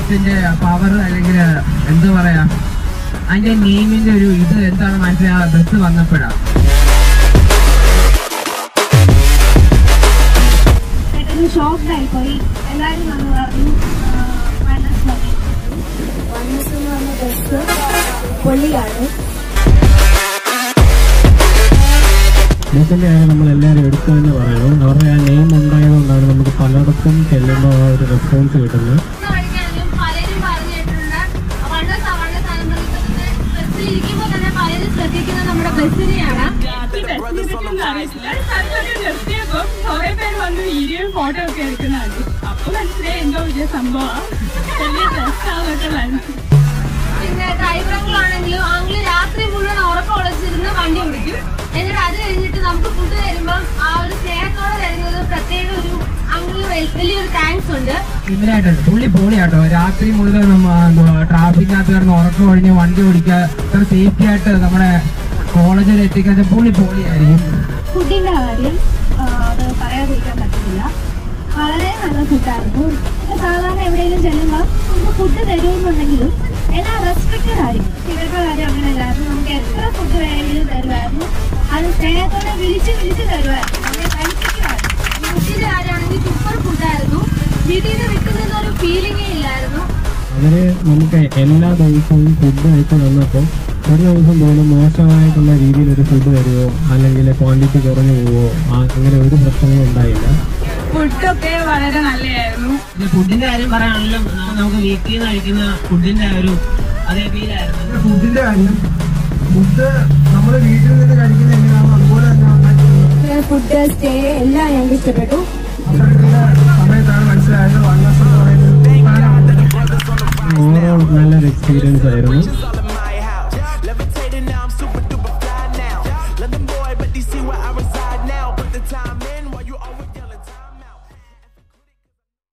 ബസ്സിന്റെ പവർ അല്ലെങ്കിൽ എന്താ പറയാ അതിന്റെ നെയിമിന്റെ ഒരു ഇത് എന്താണ് മനസ്സിലാ ബസ് വന്നപ്പോഴാണ് പെട്ടെന്ന് ഷോക്ക്ഡായി പോയി എല്ലാവരും വന്ന് പറഞ്ഞു വണ്ണസ് മതി വണ്ണസ് എന്ന് പറഞ്ഞ ബസ് പൊള്ളിയാണ് ബസ്സിന്റെ കാര്യം നമ്മൾ എല്ലാവരും എടുത്തു തന്നെ പറയണം അവരുടെ ആ നെയിം ഉണ്ടായതുകൊണ്ടാണ് നമുക്ക് പലയിടത്തും ചെല്ലുമ്പോൾ ആ ഒരു റെസ്പോൺസ് കിട്ടുന്നത് പഠിക്കാനും പലരും പറഞ്ഞിട്ടുണ്ട് വളരെ വളരെ തലമുറ ബസ്സിലിരിക്കുമ്പോൾ തന്നെ പലരും ശ്രദ്ധിക്കുന്നത് നമ്മുടെ ബസ്സിനെയാണ് കുറെ പേര് വന്ന് വീഡിയോ ഫോട്ടോ ഒക്കെ എടുക്കുന്നതാണ് അപ്പൊ മനസ്സിലായി എന്തോ വലിയ സംഭവമാണ് വലിയ രസമാന്നൊക്കെ മനസ്സിലായി പിന്നെ ഡ്രൈവറുകളാണെങ്കിലും അങ്കിള് രാത്രി മുഴുവൻ ഉറക്കം ഒളിച്ചിരുന്ന് വണ്ടി ഓടിക്കും എന്നിട്ട് അത് കഴിഞ്ഞിട്ട് നമുക്ക് ഫുഡ് തരുമ്പോൾ ആ ഒരു സ്നേഹത്തോടെ തരുന്നത് പ്രത്യേക ഒരു അങ്കിള് വലിയൊരു താങ്ക്സ് ഉണ്ട് ഇവരായിട്ടുണ്ട് പുള്ളി പൊളിയാട്ടോ രാത്രി മുഴുവൻ ട്രാഫിക്കിനകത്ത് കിടന്ന് ഉറക്കം ഒഴിഞ്ഞ് വണ്ടി ഓടിക്കുക ഇത്ര സേഫ്റ്റി ആയിട്ട് നമ്മുടെ കോളേജിൽ എത്തിക്കാൻ പുള്ളി പൊളിയായിരിക്കും ഫുഡിന്റെ കാര്യം ആ, അത് പറയാതിരിക്കാൻ പറ്റത്തില്ല വളരെ നല്ല ഫുഡായിരുന്നു ഇപ്പൊ സാധാരണ എവിടെയെങ്കിലും ചെല്ലുമ്പോൾ നമുക്ക് ഫുഡ് തരുമെന്നുണ്ടെങ്കിലും എല്ലാം റെസ്ട്രിക്റ്റഡ് ആയിരിക്കും ഇവരുടെ കാര്യം അങ്ങനെയല്ലായിരുന്നു നമുക്ക് എത്ര ഫുഡ് വേണമെങ്കിലും തരുമായിരുന്നു അത് സ്നേഹത്തോടെ വിളിച്ച് വിളിച്ച് തരുമായിരുന്നു നമ്മളെ കഴിപ്പിക്കുമായിരുന്നു ഫുഡിന്റെ കാര്യമാണെങ്കിൽ സൂപ്പർ ഫുഡായിരുന്നു വീട്ടിൽ നിന്ന് വിട്ടുനിന്ന ഒരു ഫീലിംഗേ ഇല്ലായിരുന്നു അവര് നമുക്ക് എല്ലാ ദിവസവും ഫുഡ് അയച്ചു തന്നപ്പോൾ ഒരു ദിവസം പോലും മോശമായിട്ടുള്ള രീതിയിൽ ഒരു ഫുഡ് തരുമോ അല്ലെങ്കിൽ ക്വാണ്ടിറ്റി കുറഞ്ഞു പോവോ ആ- അങ്ങനെ ഒരു പ്രശ്നങ്ങളും ഉണ്ടായില്ല ഫുഡൊക്കെ വളരെ നല്ലതായിരുന്നു ഇത് ഫുഡിന്റെ കാര്യം പറയുകയാണെങ്കിലും നമുക്ക് വീട്ടിൽ നിന്ന് കഴിക്കുന്ന ഫുഡിന്റെ ഒരു അതേ ഫീലായിരുന്നു ഫുഡിന്റെ കാര്യം ഫുഡ് നമ്മൾ വീട്ടിൽ നിന്ന് കഴിക്കുന്ന എങ്ങനെയാണോ അതുപോലെ തന്നെ ഉണ്ടാക്കുന്നത് ഫുഡ് സ്റ്റേ എല്ലാം ഞങ്ങൾക്ക് ഇഷ്ടപ്പെട്ടു അത്തരത്തിലുള്ള സമയത്താണ് മനസ്സിലായത് വണ്ണസ്